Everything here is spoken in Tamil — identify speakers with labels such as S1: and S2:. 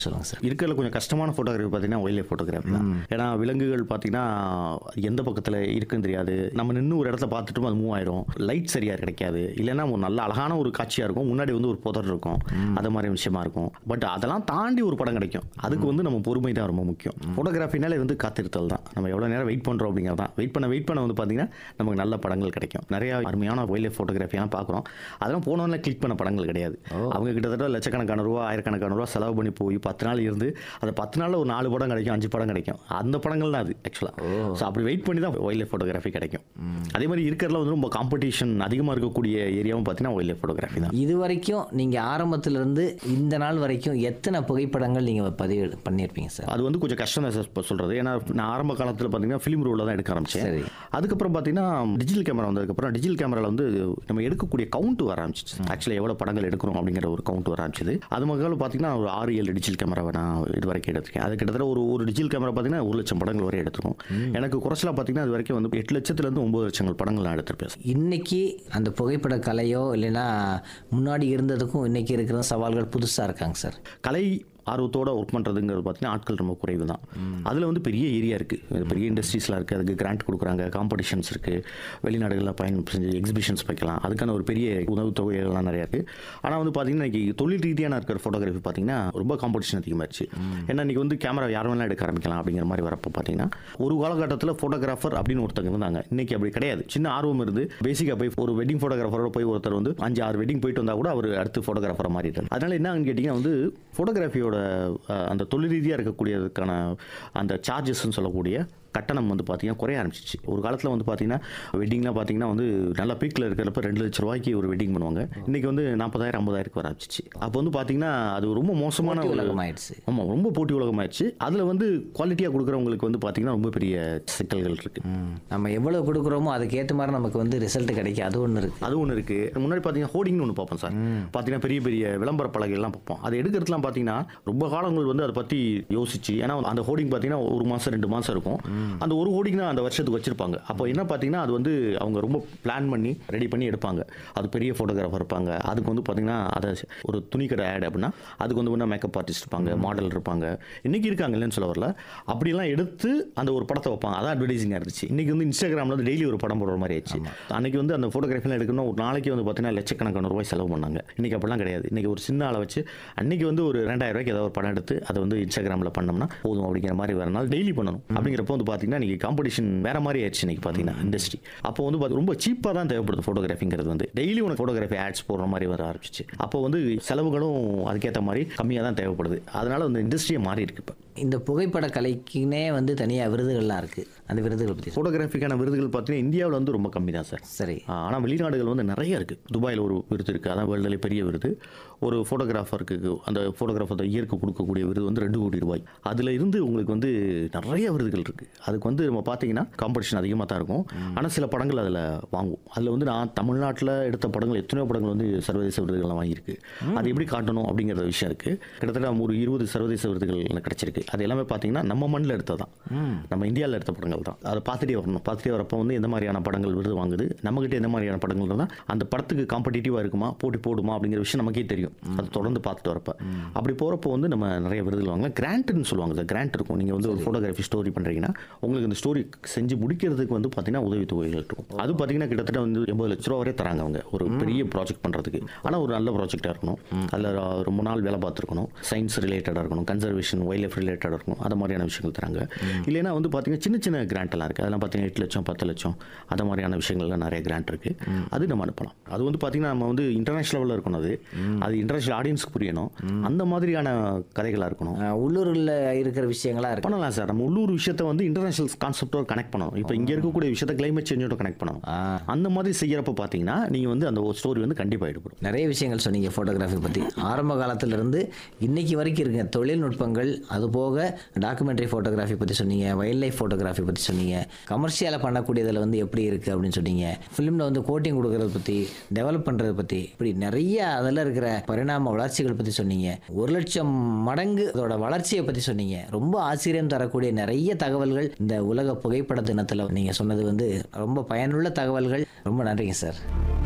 S1: சொல்லுங்க சார்
S2: இருக்கிறதுல கொஞ்சம் கஷ்டமான ஃபோட்டோகிராஃபி பார்த்தீங்கன்னா ஒயில்ட் லைஃப் ஃபோட்டோகிராஃபி தான் ஏன்னா விலங்குகள் பார்த்தீங்கன்னா எந்த பக்கத்தில் இருக்குன்னு தெரியாது நம்ம நின்று ஒரு இடத்த பார்த்துட்டும் அது மூவ் ஆயிரும் லைட் சரியாக கிடைக்காது இல்லைன்னா ஒரு நல்ல அழகான ஒரு காட்சியாக இருக்கும் முன்னாடி வந்து ஒரு புதர் இருக்கும் அது மாதிரி விஷயமா இருக்கும் பட் அதெல்லாம் தாண்டி ஒரு படம் கிடைக்கும் அதுக்கு வந்து நம்ம பொறுமை தான் ரொம்ப முக்கியம் ஃபோட்டோகிராஃபினாலே வந்து காத்திருத்தல் தான் நம்ம எவ்வளோ நேரம் வெயிட் பண்ணுறோம் அப்படிங்கிறது தான் வெயிட் பண்ண வெயிட் பண்ண வந்து பார்த்தீங்கன்னா நமக்கு நல்ல படங்கள் கிடைக்கும் நிறைய அருமையான ஒயில்ட் லைஃப் ஃபோட்டோகிராஃபியெல்லாம் பார்க்குறோம் அதெல்லாம் போனோன்னே கிளிக் பண்ண படங்கள் கிடையாது அவங்க கிட்டத்தட்ட லட்சக்கணக்கான ரூபா ஆயிரக்கணக்கான ரூபா செலவு பண்ணி போய் பத்து நாள் இருந்து அந்த பத்து நாளில் ஒரு நாலு படம் கிடைக்கும் அஞ்சு படம் கிடைக்கும் அந்த படங்கள் தான் அது ஆக்சுவலாக ஸோ அப்படி வெயிட் பண்ணி தான் ஒயில்ட் லைஃப் ஃபோட்டோகிராஃபி கிடைக்கும் அதே மாதிரி இருக்கிறதுல வந்து ரொம்ப காம்படிஷன் அதிகமாக இருக்கக்கூடிய ஏரியாவும் பார்த்தீங்கன்னா ஒயில்ட் லைஃப் ஃபோட்டோகிராஃபி தான்
S1: இது வரைக்கும் நீங்கள் ஆரம்பத்திலிருந்து இந்த நாள் வரைக்கும் எத்தனை புகைப்படங்கள் நீங்கள் பதிவு பண்ணியிருப்பீங்க சார்
S2: அது வந்து கொஞ்சம் கஷ்டம் தான் சார் சொல்கிறது ஏன்னா நான் ஆரம்ப காலத்தில் பார்த்தீங்கன்னா ஃபிலிம் ரோலில் தான் எடுக்க ஆரம்பிச்சேன்
S1: சரி.
S2: அதுக்கப்புறம் பார்த்தீங்கன்னா டிஜிட்டல் கேமரா வந்ததுக்கப்புறம் டிஜிட்டல் கேமராவில் வந்து நம்ம எடுக்கக்கூடிய கவுண்ட் வர ஆரம்பிச்சிச்சு ஆக்சுவலி எவ்வளோ படங்கள் எடுக்கிறோம் அப்படிங்கிற ஒரு கவுண்ட் வர ஆரம்பிச்சது அது மக்கள் பார்த்தீங்கன்னா ஒரு ஆறு ஏழு டிஜிட்டல் கேமராவை நான் இது வரைக்கும் எடுத்திருக்கேன் அது கிட்டத்தட்ட ஒரு ஒரு டிஜிட்டல் கேமரா பார்த்தீங்கன்னா ஒரு லட்சம் படங்கள் வரை எடுத்துரும் எனக்கு குறைச்சலாக பார்த்தீங்கன்னா அது வரைக்கும் வந்து எட்டு லட்சத்துலேருந்து ஒம்பது லட்சங்கள் படங்கள் நான் எடுத்திருப்பேன்
S1: இன்னைக்கு அந்த புகைப்பட கலையோ இல்லைன்னா முன்னாடி இருந்ததுக்கும் இன்னைக்கு இருக்கிற சவால்கள் புதுசாக இருக்காங்க சார்
S2: கலை ஆர்வத்தோட ஒர்க் பண்ணுறதுங்கிறது பார்த்தீங்கன்னா ஆட்கள் ரொம்ப குறைவு தான் அதில் வந்து பெரிய ஏரியா இருக்குது பெரிய இண்டஸ்ட்ரீஸ்லாம் இருக்குது அதுக்கு கிராண்ட் கொடுக்குறாங்க காம்படிஷன்ஸ் இருக்குது வெளிநாடுகளில் பயணம் செஞ்சு எக்ஸிபிஷன்ஸ் வைக்கலாம் அதுக்கான ஒரு பெரிய உதவித்தொகைகள்லாம் நிறையா இருக்குது ஆனால் வந்து பார்த்தீங்கன்னா இன்னைக்கு தொழில் ரீதியான இருக்கிற ஃபோட்டோகிராஃபி பார்த்தீங்கன்னா ரொம்ப காம்படிஷன் அதிகமாகிடுச்சு ஏன்னா இன்றைக்கி வந்து கேமரா யார் வேணாலும் எடுக்க ஆரம்பிக்கலாம் அப்படிங்கிற மாதிரி வரப்போ பார்த்தீங்கன்னா ஒரு காலகட்டத்தில் ஃபோட்டோகிராஃபர் அப்படின்னு ஒருத்தங்க இருந்தாங்க இன்னைக்கு அப்படி கிடையாது சின்ன ஆர்வம் இருந்து பேசிக்காக போய் ஒரு வெட்டிங் ஃபோட்டோகிராஃபரோட போய் ஒருத்தர் வந்து அஞ்சு ஆறு வெட்டிங் போயிட்டு வந்தால் கூட அவர் அடுத்து ஃபோட்டோகிராஃபரை மாறிட்டார் அதனால என்னன்னு கேட்டிங்கன்னா வந்து ஃபோட்டோகிராஃபியோட அந்த தொழில் ரீதியாக இருக்கக்கூடியதுக்கான அந்த சார்ஜஸ்ன்னு சொல்லக்கூடிய கட்டணம் வந்து பார்த்தீங்கன்னா குறைய ஆரம்பிச்சிச்சு ஒரு காலத்தில் வந்து பார்த்தீங்கன்னா வெட்டிங்லாம் பார்த்தீங்கன்னா வந்து நல்ல பீக்கில் இருக்கிறப்ப ரெண்டு லட்ச ரூபாய்க்கு ஒரு வெட்டிங் பண்ணுவாங்க இன்னைக்கு வந்து நாற்பதாயிரம் ஐம்பதாயிரம் வர ஆரம்பிச்சிச்சு அப்போ வந்து பார்த்தீங்கன்னா அது ரொம்ப மோசமான
S1: போட்டி
S2: ஒரு
S1: உலகம் ஆயிடுச்சு
S2: ஆமாம் ரொம்ப போட்டி உலகமாயிடுச்சு அதில் வந்து குவாலிட்டியாக கொடுக்குறவங்களுக்கு வந்து பார்த்தீங்கன்னா ரொம்ப பெரிய சிக்கல்கள் இருக்குது
S1: நம்ம எவ்வளோ கொடுக்குறோமோ அதுக்கேற்ற மாதிரி நமக்கு வந்து ரிசல்ட் கிடைக்கும் அது ஒன்று இருக்குது
S2: அது ஒன்று இருக்குது முன்னாடி பார்த்தீங்கன்னா ஹோர்டிங்னு ஒன்று பார்ப்போம் சார் பார்த்தீங்கன்னா பெரிய பெரிய விளம்பர பலகைகள்லாம் பார்ப்போம் அதை எடுக்கிறதுலாம் பார்த்தீங்கன்னா ரொம்ப காலங்கள் வந்து அதை பற்றி யோசிச்சு ஏன்னா அந்த ஹோர்டிங் பார்த்தீங்கன்னா ஒரு மாதம் ரெண்டு மாதம் இருக்கும் அந்த ஒரு ஹோர்டிங் தான் அந்த வருஷத்துக்கு வச்சிருப்பாங்க அப்போ என்ன பார்த்தீங்கன்னா அது வந்து அவங்க ரொம்ப பிளான் பண்ணி ரெடி பண்ணி எடுப்பாங்க அது பெரிய ஃபோட்டோகிராஃபர் இருப்பாங்க அதுக்கு வந்து பார்த்தீங்கன்னா அதை ஒரு துணிக்கடை ஆட் அப்படின்னா அதுக்கு வந்து ஒன்றா மேக்கப் ஆர்டிஸ்ட் இருப்பாங்க மாடல் இருப்பாங்க இன்னைக்கு இருக்காங்க இல்லைன்னு சொல்ல வரல அப்படிலாம் எடுத்து அந்த ஒரு படத்தை வைப்பாங்க அதான் அட்வர்டைசிங்காக இருந்துச்சு இன்னைக்கு வந்து இன்ஸ்டாகிராமில் வந்து டெய்லி ஒரு படம் போடுற மாதிரி ஆயிடுச்சு அன்னைக்கு வந்து அந்த ஃபோட்டோகிராஃபிலாம் எடுக்கணும் ஒரு நாளைக்கு வந்து பார்த்தீங்கன்னா லட்சக்கணக்கான ரூபாய் செலவு பண்ணாங்க இன்னைக்கு அப்படிலாம் கிடையாது இன்னைக்கு ஒரு சின்ன ஆளை வச்சு அன்னைக்கு வந்து ஒரு ரெண்டாயிரம் ரூபாய்க்கு ஏதாவது ஒரு படம் எடுத்து அதை வந்து இன்ஸ்டாகிராமில் பண்ணோம்னா போதும் அப்படிங்கிற மாதிரி வரனால டெய்லி பண்ணணும் அப்படிங்கிறப்போ வந்து பார்த்தீங்கன்னா இன்னைக்கு காம்படிஷன் வேற மாதிரி ஆயிடுச்சு இன்னைக்கு பார்த்தீங்கன்னா இண்டஸ்ட்ரி அப்போ வந்து பாத்து- ரொம்ப சீப்பாக தான் தேவைப்படுது ஃபோட்டோகிராஃபிங்கிறது வந்து டெய்லி உனக்கு ஃபோட்டோகிராஃபி ஆட்ஸ் போடுற மாதிரி வர ஆரம்பிச்சிச்சு அப்போ வந்து செலவுகளும் அதுக்கேற்ற மாதிரி கம்மியாக தான் தேவைப்படுது அதனால வந்து இண்டஸ்ட்ரியே மாறி இருக்கு இப்போ
S1: இந்த புகைப்பட கலைக்குனே வந்து தனியாக விருதுகள்லாம் இருக்குது அந்த விருதுகள் பற்றி
S2: ஃபோட்டோகிராஃபிக்கான விருதுகள் பார்த்தீங்கன்னா இந்தியாவில் வந்து ரொம்ப கம்மி தான் சார்
S1: சரி
S2: ஆனால் வெளிநாடுகள் வந்து நிறைய இருக்குது துபாயில் ஒரு விருது இருக்குது அதான் வேர்ல்டுலே பெரிய விருது ஒரு ஃபோட்டோகிராஃபருக்கு அந்த ஃபோட்டோகிராஃபர் இயற்கை கொடுக்கக்கூடிய விருது வந்து ரெண்டு கோடி ரூபாய் அதில் இருந்து உங்களுக்கு வந்து நிறைய விருதுகள் இருக்குது அதுக்கு வந்து நம்ம பார்த்தீங்கன்னா காம்படிஷன் அதிகமாக தான் இருக்கும் ஆனால் சில படங்கள் அதில் வாங்குவோம் அதில் வந்து நான் தமிழ்நாட்டில் எடுத்த படங்கள் எத்தனையோ படங்கள் வந்து சர்வதேச விருதுகள்லாம் வாங்கியிருக்கு அது எப்படி காட்டணும் அப்படிங்கிற விஷயம் இருக்குது கிட்டத்தட்ட ஒரு இருபது சர்வதேச விருதுகள் எனக்கு கிடைச்சிருக்கு அது எல்லாமே பார்த்தீங்கன்னா நம்ம மண்ணில் எடுத்ததான் நம்ம இந்தியாவில் எடுத்த படங்கள் தான் அதை பார்த்துட்டே வரணும் பார்த்துட்டே வரப்போ வந்து எந்த மாதிரியான படங்கள் விருது வாங்குது நம்மகிட்ட எந்த மாதிரியான படங்கள் இருந்தால் அந்த படத்துக்கு காம்படிட்டிவாக இருக்குமா போட்டி போடுமா அப்படிங்கிற விஷயம் நமக்கே தெரியும் அது தொடர்ந்து பார்த்துட்டு வரப்ப அப்படி போகிறப்போ வந்து நம்ம நிறைய விருதுகள் வாங்கலாம் கிராண்ட்னு சொல்லுவாங்க சார் கிராண்ட் இருக்கும் நீங்கள் வந்து ஒரு ஃபோட்டோகிராஃபி ஸ்டோரி பண்ணுறீங்கன்னா உங்களுக்கு இந்த ஸ்டோரி செஞ்சு முடிக்கிறதுக்கு வந்து பார்த்தீங்கன்னா உதவித்தொகைகள் இருக்கும் அது பார்த்தீங்கன்னா கிட்டத்தட்ட வந்து எண்பது லட்ச ரூபா வரை தராங்க அவங்க ஒரு பெரிய ப்ராஜெக்ட் பண்ணுறதுக்கு ஆனால் ஒரு நல்ல ப்ராஜெக்டாக இருக்கணும் அதில் ரொம்ப நாள் வேலை பார்த்துருக்கணும் சயின்ஸ் ரிலேட்டடாக இருக்கணும் கன்சர்வேஷன் வைல்ட் லைஃப் ரிலேட்டடாக இருக்கணும் அது மாதிரியான விஷயங்கள் தராங்க இல்லைன்னா வந்து பார்த்தீங்கன்னா சின்ன சின்ன கிராண்ட் எல்லாம் இருக்குது அதெல்லாம் பார்த்தீங்கன்னா எட்டு லட்சம் பத்து லட்சம் அது மாதிரியான விஷயங்கள்லாம் நிறைய கிராண்ட் இருக்குது அது நம்ம அனுப்பலாம் அது வந்து பார்த்தீங்கன்னா நம்ம வந்து இன்டர்நேஷனல் லெவலில் இருக்கணும் அது அது இன்டர்நேஷனல் ஆடியன்ஸ்க்கு புரியணும் அந்த மாதிரியான கதைகளாக இருக்கணும்
S1: அஹ் உள்ளூரில் இருக்கிற விஷயங்களாக இருக்கு
S2: பண்ணலாம் சார் நம்ம உள்ளூர் விஷயத்தை வந்து இன்டர்நேஷனல் கான்செப்டோட கனெக்ட் பண்ணணும் இப்போ இங்கே இருக்கக்கூடிய விஷயத்தை கிளைமேட் சேஞ்சோட கனெக்ட் பண்ணணும்
S1: ஆ.
S2: அந்த மாதிரி செய்யறப்ப பார்த்தீங்கன்னா நீங்கள் வந்து அந்த ஸ்டோரி வந்து கண்டிப்பாக ஈடுபடும்
S1: நிறைய விஷயங்கள் சொன்னீங்க ஃபோட்டோகிராஃபி பற்றி ஆரம்ப காலத்திலிருந்து இன்னைக்கு வரைக்கும் இருக்க தொழில்நுட்பங்கள் அது போக டாக்குமெண்ட்ரி ஃபோட்டோகிராஃபி பற்றி சொன்னீங்க வைல்ட் லைஃப் ஃபோட்டோகிராஃபி பற்றி சொன்னீங்க கமர்ஷியலாக பண்ணக்கூடியதில் வந்து எப்படி இருக்குது அப்படின்னு சொன்னீங்க ஃபிலிமில் வந்து கோட்டிங் கொடுக்கறத பற்றி டெவலப் பண்ணுறதை பற்றி இப்படி நிறைய அதில் இருக்கிற பரிணாம வளர்ச்சிகள் பற்றி சொன்னீங்க ஒரு லட்சம் மடங்கு அதோட வளர்ச்சியை பற்றி சொன்னீங்க ரொம்ப ஆச்சரியம் தரக்கூடிய நிறைய தகவல்கள் இந்த உலக புகைப்பட தினத்தில் நீங்கள் சொன்னது வந்து ரொம்ப பயனுள்ள தகவல்கள் ரொம்ப நன்றிங்க சார்